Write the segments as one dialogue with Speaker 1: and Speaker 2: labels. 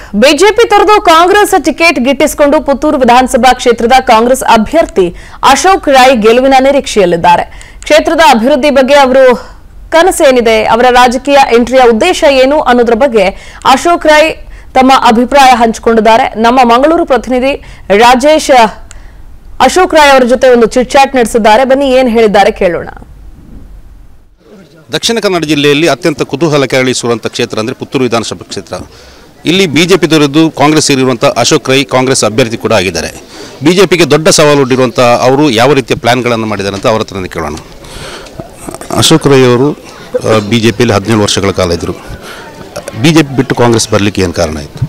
Speaker 1: BJP ತೊರೆದು Congress ticket ಗಿಟ್ಟಿಸಿಕೊಂಡು Puttur ವಿಧಾನಸಭಾ ಕ್ಷೇತ್ರದ ಕಾಂಗ್ರೆಸ್ ಅಭ್ಯರ್ಥಿ ಅಶೋಕ್ ರಾಯ್ ಗೆಲುವಿನ ನಿರೀಕ್ಷೆಯಲ್ಲಿದ್ದಾರೆ ಕ್ಷೇತ್ರದ ಅಭಿವೃದ್ಧಿ ಬಗ್ಗೆ ಅವರು ಕನಸೇನಿದೆ ಅವರ ರಾಜಕೀಯ ಎಂಟ್ರಿಯ ಉದ್ದೇಶ ಏನು ಅನ್ನೋದ್ರ ಬಗ್ಗೆ ಅಶೋಕ್ ರಾಯ್ ತಮ್ಮ ಅಭಿಪ್ರಾಯ ಹಂಚಿಕೊಂಡಿದ್ದಾರೆ ನಮ್ಮ ಮಂಗಳೂರು ಪ್ರತಿನಿಧಿ ರಾಜೇಶ್ ಅಶೋಕ್ ರಾಯ್ ಅವರ ಜೊತೆ ಒಂದು ಚಿಟ್ ಚಾಟ್ ನಡೆಸಿದ್ದಾರೆ ಬನ್ನಿ ಏನ್ ಹೇಳಿದ್ದಾರೆ ಕೇಳೋಣ
Speaker 2: ದಕ್ಷಿಣ ಕನ್ನಡ ಜಿಲ್ಲೆಯಲ್ಲಿ ಅತ್ಯಂತ ಕುತೂಹಲ ಕೆರಳಿಸುವಂಥ ಕ್ಷೇತ್ರ ಅಂದರೆ ಪುತ್ತೂರು ವಿಧಾನಸಭಾ ಕ್ಷೇತ್ರ ಇಲ್ಲಿ ಬಿ ಜೆ ಪಿ ದೊರೆದು ಕಾಂಗ್ರೆಸ್ ಸೇರಿರುವಂಥ ಅಶೋಕ್ ರೈ ಕಾಂಗ್ರೆಸ್ ಅಭ್ಯರ್ಥಿ ಕೂಡ ಆಗಿದ್ದಾರೆ ಬಿ ಜೆ ಪಿಗೆ ದೊಡ್ಡ ಸವಾಲು ಒಡ್ಡಿರುವಂಥ ಅವರು ಯಾವ ರೀತಿಯ ಪ್ಲ್ಯಾನ್ಗಳನ್ನು ಮಾಡಿದ್ದಾರೆ ಅಂತ ಅವರ ಹತ್ರನೇ ಕೇಳೋಣ ಅಶೋಕ್ ರೈ ಅವರು ಬಿ ಜೆ ಪಿಯಲ್ಲಿ ಹದಿನೇಳು ವರ್ಷಗಳ ಕಾಲ ಇದ್ದರು ಬಿ ಜೆ ಪಿ ಬಿಟ್ಟು ಕಾಂಗ್ರೆಸ್ ಬರಲಿಕ್ಕೆ ಏನು ಕಾರಣ ಆಯಿತು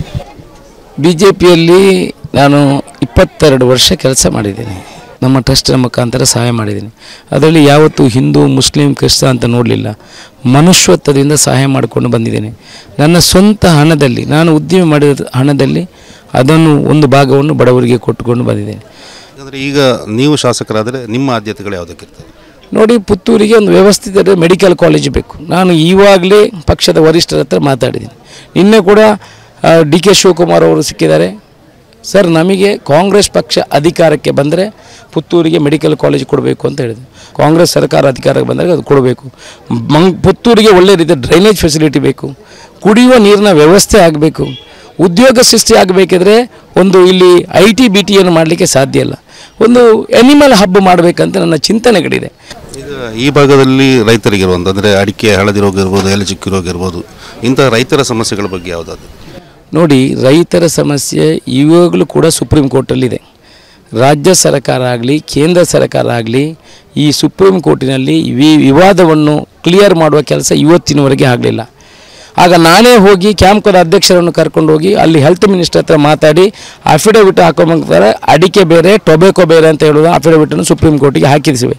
Speaker 3: ಬಿ ಜೆ ಪಿಯಲ್ಲಿ ನಾನು ಇಪ್ಪತ್ತೆರಡು ವರ್ಷ ಕೆಲಸ ಮಾಡಿದ್ದೀನಿ ನಮ್ಮ ಟ್ರಸ್ಟಿನ ಮುಖಾಂತರ ಸಹಾಯ ಮಾಡಿದ್ದೀನಿ ಅದರಲ್ಲಿ ಯಾವತ್ತೂ ಹಿಂದೂ ಮುಸ್ಲಿಂ ಕ್ರಿಸ್ತ ಅಂತ ನೋಡಲಿಲ್ಲ ಮನುಷ್ಯತ್ವದಿಂದ ಸಹಾಯ ಮಾಡಿಕೊಂಡು ಬಂದಿದ್ದೇನೆ ನನ್ನ ಸ್ವಂತ ಹಣದಲ್ಲಿ ನಾನು ಉದ್ಯಮ ಮಾಡಿದ ಹಣದಲ್ಲಿ ಅದನ್ನು ಒಂದು ಭಾಗವನ್ನು ಬಡವರಿಗೆ ಕೊಟ್ಟುಕೊಂಡು ಬಂದಿದ್ದೇನೆ
Speaker 2: ಯಾಕಂದರೆ ಈಗ ನೀವು ಶಾಸಕರಾದರೆ ನಿಮ್ಮ ಆದ್ಯತೆಗಳು ಯಾವುದಕ್ಕಿರ್ತವೆ
Speaker 3: ನೋಡಿ ಪುತ್ತೂರಿಗೆ ಒಂದು ವ್ಯವಸ್ಥಿತ ಮೆಡಿಕಲ್ ಕಾಲೇಜ್ ಬೇಕು ನಾನು ಈವಾಗಲೇ ಪಕ್ಷದ ವರಿಷ್ಠರ ಹತ್ರ ಮಾತಾಡಿದ್ದೀನಿ ನಿನ್ನೆ ಕೂಡ ಡಿ ಕೆ ಶಿವಕುಮಾರ್ ಅವರು ಸಿಕ್ಕಿದ್ದಾರೆ ಸರ್ ನಮಗೆ ಕಾಂಗ್ರೆಸ್ ಪಕ್ಷ ಅಧಿಕಾರಕ್ಕೆ ಬಂದರೆ ಪುತ್ತೂರಿಗೆ ಮೆಡಿಕಲ್ ಕಾಲೇಜ್ ಕೊಡಬೇಕು ಅಂತ ಹೇಳಿದೆ ಕಾಂಗ್ರೆಸ್ ಸರ್ಕಾರ ಅಧಿಕಾರಕ್ಕೆ ಬಂದಾಗ ಅದು ಕೊಡಬೇಕು ಮಂಗ್ ಪುತ್ತೂರಿಗೆ ಒಳ್ಳೆ ರೀತಿಯ ಡ್ರೈನೇಜ್ ಫೆಸಿಲಿಟಿ ಬೇಕು ಕುಡಿಯುವ ನೀರಿನ ವ್ಯವಸ್ಥೆ ಆಗಬೇಕು ಉದ್ಯೋಗ ಸೃಷ್ಟಿ ಆಗಬೇಕಿದ್ರೆ ಒಂದು ಇಲ್ಲಿ ಐ ಟಿ ಬಿ ಟಿಯನ್ನು ಮಾಡಲಿಕ್ಕೆ ಸಾಧ್ಯ ಇಲ್ಲ ಒಂದು ಎನಿಮಲ್ ಹಬ್ ಮಾಡಬೇಕಂತ ನನ್ನ ಚಿಂತನೆಗಳಿದೆ
Speaker 2: ಈಗ ಈ ಭಾಗದಲ್ಲಿ ರೈತರಿಗಿರುವಂಥ ಅಂದರೆ ಅಡಿಕೆ ಹಳದಿ ರೋಗ ಇರ್ಬೋದು ಎಲೆ ಚಿಕ್ಕಿ ರೋಗ ಇರ್ಬೋದು ಇಂತಹ ರೈತರ ಸಮಸ್ಯೆಗಳ ಬಗ್ಗೆ ಯಾವುದಾದ್ರು
Speaker 3: ನೋಡಿ ರೈತರ ಸಮಸ್ಯೆ ಇವಾಗಲೂ ಕೂಡ ಸುಪ್ರೀಂ ಕೋರ್ಟಲ್ಲಿದೆ ರಾಜ್ಯ ಸರ್ಕಾರ ಆಗಲಿ ಕೇಂದ್ರ ಸರ್ಕಾರ ಆಗಲಿ ಈ ಸುಪ್ರೀಂ ಕೋರ್ಟಿನಲ್ಲಿ ವಿ ವಿವಾದವನ್ನು ಕ್ಲಿಯರ್ ಮಾಡುವ ಕೆಲಸ ಇವತ್ತಿನವರೆಗೆ ಆಗಲಿಲ್ಲ ಆಗ ನಾನೇ ಹೋಗಿ ಕ್ಯಾಂಪ್ಕದ ಅಧ್ಯಕ್ಷರನ್ನು ಕರ್ಕೊಂಡು ಹೋಗಿ ಅಲ್ಲಿ ಹೆಲ್ತ್ ಮಿನಿಸ್ಟರ್ ಹತ್ರ ಮಾತಾಡಿ ಅಫಿಡವಿಟ್ ಹಾಕೊಂಬಂತಾರೆ ಅಡಿಕೆ ಬೇರೆ ಟೊಬೆಕೊ ಬೇರೆ ಅಂತ ಹೇಳೋದು ಅಫಿಡವಿಟನ್ನು ಸುಪ್ರೀಂ ಕೋರ್ಟಿಗೆ ಹಾಕಿಸಿವೆ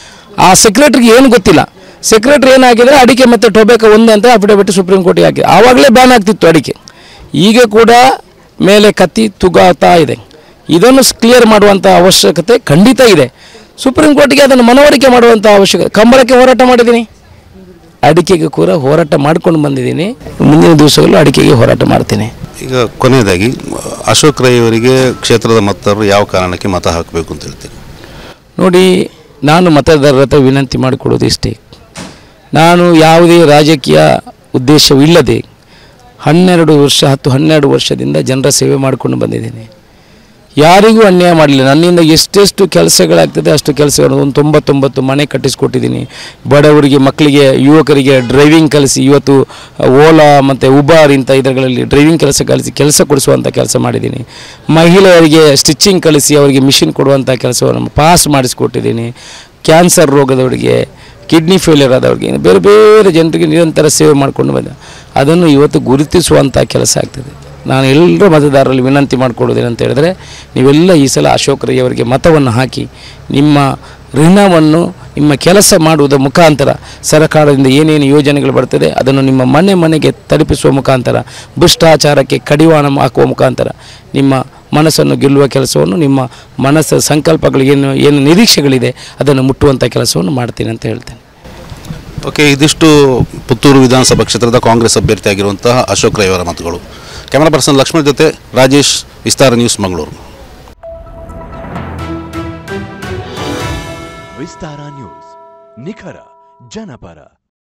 Speaker 3: ಆ ಸೆಕ್ರೆಟ್ರಿಗೆ ಏನು ಗೊತ್ತಿಲ್ಲ ಸೆಕ್ರೆಟ್ರಿ ಏನಾಗಿದ್ರೆ ಅಡಿಕೆ ಮತ್ತು ಟೊಬೆಕೊ ಒಂದೇ ಅಂತ ಅಫಿಡವಿಟ್ ಸುಪ್ರೀಂ ಕೋರ್ಟಿಗೆ ಹಾಕಿ ಆವಾಗಲೇ ಬ್ಯಾನ್ ಆಗ್ತಿತ್ತು ಅಡಿಕೆ ಈಗ ಕೂಡ ಮೇಲೆ ಕತ್ತಿ ತುಗಾತಾ ಇದೆ ಇದನ್ನು ಕ್ಲಿಯರ್ ಮಾಡುವಂಥ ಅವಶ್ಯಕತೆ ಖಂಡಿತ ಇದೆ ಸುಪ್ರೀಂ ಕೋರ್ಟಿಗೆ ಅದನ್ನು ಮನವರಿಕೆ ಮಾಡುವಂಥ ಅವಶ್ಯಕತೆ ಕಂಬಳಕ್ಕೆ ಹೋರಾಟ ಮಾಡಿದ್ದೀನಿ ಅಡಿಕೆಗೆ ಕೂಡ ಹೋರಾಟ ಮಾಡ್ಕೊಂಡು ಬಂದಿದ್ದೀನಿ ಮುಂದಿನ ದಿವಸಗಳಲ್ಲೂ ಅಡಿಕೆಗೆ ಹೋರಾಟ ಮಾಡ್ತೀನಿ
Speaker 2: ಈಗ ಕೊನೆಯದಾಗಿ ಅಶೋಕ್ ರೈ ಅವರಿಗೆ ಕ್ಷೇತ್ರದ ಮತದಾರರು ಯಾವ ಕಾರಣಕ್ಕೆ ಮತ ಹಾಕಬೇಕು ಅಂತ ಹೇಳ್ತೀರಿ
Speaker 3: ನೋಡಿ ನಾನು ಮತದಾರರ ಹತ್ರ ವಿನಂತಿ ಮಾಡಿಕೊಡೋದು ಇಷ್ಟೇ ನಾನು ಯಾವುದೇ ರಾಜಕೀಯ ಉದ್ದೇಶವಿಲ್ಲದೆ ಹನ್ನೆರಡು ವರ್ಷ ಹತ್ತು ಹನ್ನೆರಡು ವರ್ಷದಿಂದ ಜನರ ಸೇವೆ ಮಾಡಿಕೊಂಡು ಬಂದಿದ್ದೇನೆ ಯಾರಿಗೂ ಅನ್ಯಾಯ ಮಾಡಲಿಲ್ಲ ನನ್ನಿಂದ ಎಷ್ಟೆಷ್ಟು ಕೆಲಸಗಳಾಗ್ತದೆ ಅಷ್ಟು ಕೆಲಸಗಳು ಒಂದು ತೊಂಬತ್ತೊಂಬತ್ತು ಮನೆ ಕಟ್ಟಿಸ್ಕೊಟ್ಟಿದ್ದೀನಿ ಬಡವರಿಗೆ ಮಕ್ಕಳಿಗೆ ಯುವಕರಿಗೆ ಡ್ರೈವಿಂಗ್ ಕಲಿಸಿ ಇವತ್ತು ಓಲಾ ಮತ್ತು ಉಬಾರ್ ಇಂಥ ಇದರಲ್ಲಿ ಡ್ರೈವಿಂಗ್ ಕೆಲಸ ಕಲಿಸಿ ಕೆಲಸ ಕೊಡಿಸುವಂಥ ಕೆಲಸ ಮಾಡಿದ್ದೀನಿ ಮಹಿಳೆಯರಿಗೆ ಸ್ಟಿಚಿಂಗ್ ಕಲಿಸಿ ಅವರಿಗೆ ಮಿಷಿನ್ ಕೊಡುವಂಥ ಕೆಲಸವನ್ನು ಪಾಸ್ ಮಾಡಿಸ್ಕೊಟ್ಟಿದ್ದೀನಿ ಕ್ಯಾನ್ಸರ್ ರೋಗದವರಿಗೆ ಕಿಡ್ನಿ ಫೇಲ್ಯೂರ್ ಆದವ್ರಿಗೆ ಇನ್ನು ಬೇರೆ ಬೇರೆ ಜನರಿಗೆ ನಿರಂತರ ಸೇವೆ ಮಾಡಿಕೊಂಡು ಬಂದ ಅದನ್ನು ಇವತ್ತು ಗುರುತಿಸುವಂಥ ಕೆಲಸ ಆಗ್ತದೆ ನಾನು ಎಲ್ಲರೂ ಮತದಾರರಲ್ಲಿ ವಿನಂತಿ ಮಾಡಿಕೊಡೋದೇನಂತ ಹೇಳಿದ್ರೆ ನೀವೆಲ್ಲ ಈ ಸಲ ಅಶೋಕ್ ರೈ ಅವರಿಗೆ ಮತವನ್ನು ಹಾಕಿ ನಿಮ್ಮ ಋಣವನ್ನು ನಿಮ್ಮ ಕೆಲಸ ಮಾಡುವುದರ ಮುಖಾಂತರ ಸರ್ಕಾರದಿಂದ ಏನೇನು ಯೋಜನೆಗಳು ಬರ್ತದೆ ಅದನ್ನು ನಿಮ್ಮ ಮನೆ ಮನೆಗೆ ತಲುಪಿಸುವ ಮುಖಾಂತರ ಭ್ರಷ್ಟಾಚಾರಕ್ಕೆ ಕಡಿವಾಣ ಹಾಕುವ ಮುಖಾಂತರ ನಿಮ್ಮ ಮನಸ್ಸನ್ನು ಗೆಲ್ಲುವ ಕೆಲಸವನ್ನು ನಿಮ್ಮ ಮನಸ್ಸು ಸಂಕಲ್ಪಗಳು ಏನು ಏನು ನಿರೀಕ್ಷೆಗಳಿದೆ ಅದನ್ನು ಮುಟ್ಟುವಂಥ ಕೆಲಸವನ್ನು ಮಾಡ್ತೀನಿ ಅಂತ ಹೇಳ್ತೇನೆ
Speaker 2: ಓಕೆ ಇದಿಷ್ಟು ಪುತ್ತೂರು ವಿಧಾನಸಭಾ ಕ್ಷೇತ್ರದ ಕಾಂಗ್ರೆಸ್ ಅಭ್ಯರ್ಥಿ ಆಗಿರುವಂತಹ ಅಶೋಕ್ ರೈ ಅವರ ಮಾತುಗಳು ಕ್ಯಾಮರಾ ಪರ್ಸನ್ ಲಕ್ಷ್ಮಣ್ ಜೊತೆ ರಾಜೇಶ್ ವಿಸ್ತಾರ ನ್ಯೂಸ್ ಮಂಗಳೂರು
Speaker 4: ವಿಸ್ತಾರ ನ್ಯೂಸ್ ನಿಖರ ಜನಪರ